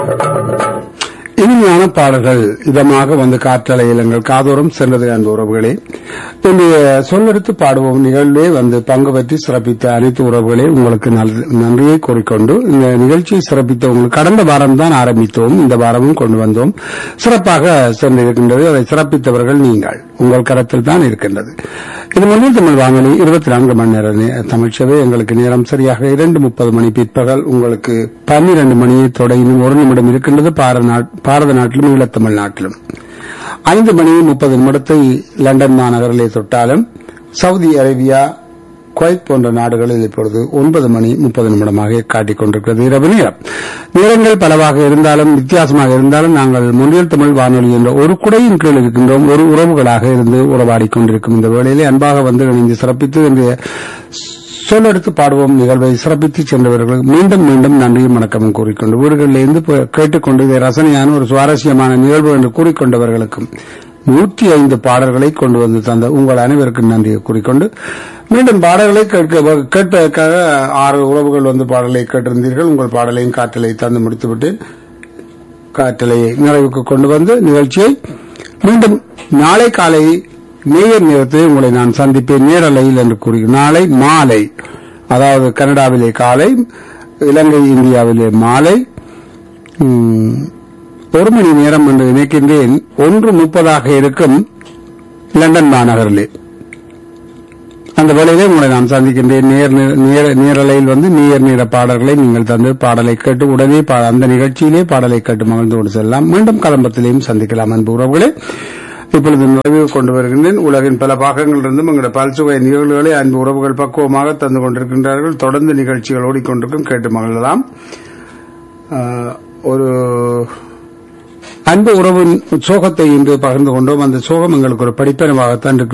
இனிமையான பாடல்கள் இதமாக வந்து காற்றலை இலங்கள் காதோறும் சென்றது அன்பு உறவுகளே இன்றைய சொல்லெடுத்து பாடுவோம் நிகழ்வே வந்து பங்கு பெற்று சிறப்பித்த அனைத்து உறவுகளே உங்களுக்கு நல்- நன்றியை கூறிக்கொண்டு இந்த நிகழ்ச்சியை சிறப்பித்த உங்களுக்கு கடந்த வாரம் தான் ஆரம்பித்தோம் இந்த வாரமும் கொண்டு வந்தோம் சிறப்பாக சென்றிருக்கின்றது அதை சிறப்பித்தவர்கள் நீங்கள் உங்கள் கரத்தில் தான் இருக்கின்றது இது மொழியில் தமிழ் வானொலி இருபத்தி நான்கு மணி நேர நே- தமிழ்ச்சவை எங்களுக்கு நேரம் சரியாக இரண்டு முப்பது மணி பிற்பகல் உங்களுக்கு பன்னிரண்டு மணியை தொடங்கி ஒரு நிமிடம் இருக்கின்றது பார நாட்- பாரத நாட்டிலும் ஈழத்தமிழ் நாட்டிலும் ஐந்து மணி முப்பது நிமிடத்தை லண்டன் மாநகரிலே தொட்டாலும் சவுதி அரேபியா குவைத் போன்ற நாடுகளில் இப்பொழுது ஒன்பது மணி முப்பது நிமிடமாக காட்டிக் கொண்டிருக்கிறது இரவு நேரம் நேரங்கள் பலவாக இருந்தாலும் வித்தியாசமாக இருந்தாலும் நாங்கள் முன்னில் தமிழ் வானொலி என்ற ஒரு குடையின் கீழ் இருக்கின்றோம் ஒரு உறவுகளாக இருந்து உறவாடிக் கொண்டிருக்கும் இந்த வேளையிலே அன்பாக வந்து இணைந்து சிறப்பித்து இன்றைய சொல்லெடுத்து பாடுவோம் நிகழ்வை சிறப்பித்து சென்றவர்களுக்கு மீண்டும் மீண்டும் நன்றியும் வணக்கமும் கூறிக்கொண்டு வீடுகளிலிருந்து போ- கேட்டுக்கொண்டு இதை ரசனையான ஒரு சுவாரஸ்யமான நிகழ்வு என்று கூறிக்கொண்டவர்களுக்கும் நூற்றி ஐந்து பாடல்களை கொண்டு வந்து தந்த உங்கள் அனைவருக்கும் நன்றியை கூறிக்கொண்டு மீண்டும் பாடல்களை கேட்க கேட்பதற்காக ஆறு உறவுகள் வந்து பாடலை கேட்டிருந்தீர்கள் உங்கள் பாடலையும் காற்றலை தந்து முடித்துவிட்டேன் காற்றலையை நிறைவுக்கு கொண்டு வந்து நிகழ்ச்சியை மீண்டும் நாளை காலை நேயர் நேரத்தில் உங்களை நான் சந்திப்பேன் நேரலையில் என்று கூறி நாளை மாலை அதாவது கனடாவிலே காலை இலங்கை இந்தியாவிலே மாலை ம், ஒரு மணி நேரம் என்று நினைக்கின்றேன் ஒன்று முப்பதாக இருக்கும் லண்டன் மாநகரிலே அந்த வேளையிலே உங்களை நான் சந்திக்கின்றேன் நேர் நேர- நேரலையில் வந்து நேர் நேர பாடல்களை நீங்கள் தந்து பாடலை கேட்டு உடனே பா- அந்த நிகழ்ச்சியிலே பாடலை கேட்டு மகிழ்ந்து கொண்டு செல்லலாம் மீண்டும் கலம்பத்திலேயும் சந்திக்கலாம் அன்பு உறவுகளே இப்பொழுது நிறைவு கொண்டு வருகின்றேன் உலகின் பல பாகங்களிலிருந்தும் எங்களுடைய பல்சுவை நிகழ்வுகளை அன்பு உறவுகள் பக்குவமாக தந்து கொண்டிருக்கின்றார்கள் தொடர்ந்து நிகழ்ச்சிகள் ஓடிக்கொண்டிருக்கும் கேட்டு மகிழலாம் ஆஹ், ஒரு அன்பு உறவின் சோகத்தை இன்று பகிர்ந்து கொண்டோம் அந்த சோகம் எங்களுக்கு ஒரு படிப்பனமாகத்தான் இருக்கிறது